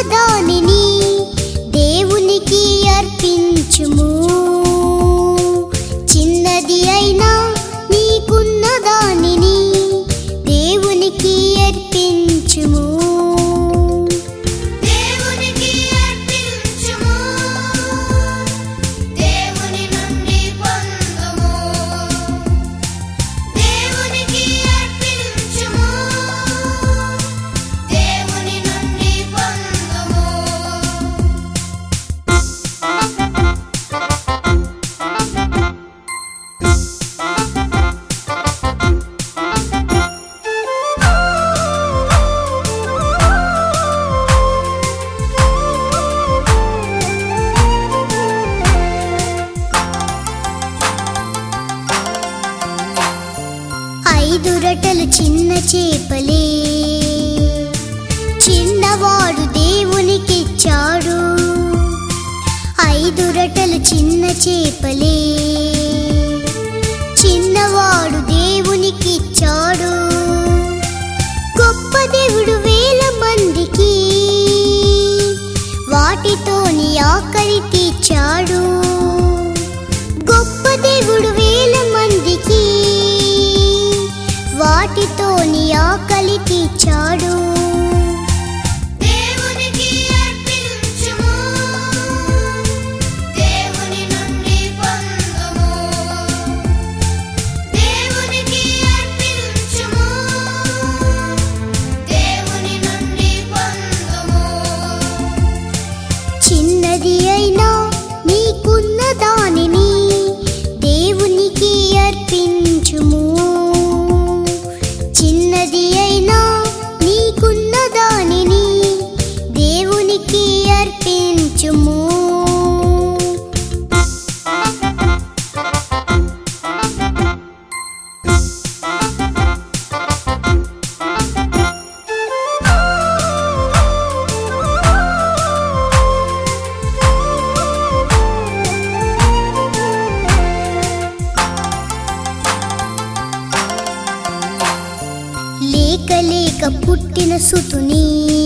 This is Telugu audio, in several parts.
దానిని దేవునికి అర్పించుము చిన్నది అయినా నీకున్న దానిని దేవునికి అర్పించుము దేవునికి అర్పించుము దేవుని నుండి పొందుము దేవునికి అర్పించుము దేవుని నుండి పొందుము ఐదు రొట్టెలు చిన్న చేపలే చిన్నవాడు దేవునికిచ్చాడు ఐదు రొట్టెలు చిన్న చేపలే చిన్నవాడు దేవునికిచ్చాడు గొప్ప దేవుడు వేల మందికి వాటితోని ఆకలి తీర్చాడు గొప్ప దేవుడు వేల మందికి వాటితోని ఆకలి తీర్చాడు దేవునికి అర్పించుము దేవుని నుండి పొందుము దేవునికి అర్పించుము దేవుని నుండి పొందుము చిన్నది అయినా నీకున్న దానిని దేవునికి అర్పించుము చిన్నది అయినా నీకున్న దానిని దేవునికి అర్పించుము లేక లేక పుట్టిన సుతుని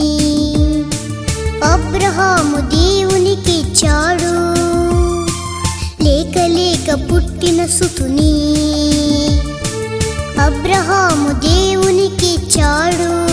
అబ్రహాము దేవునికి ఇచ్చాడు లేక లేక పుట్టిన సుతుని అబ్రహాము దేవునికి ఇచ్చాడు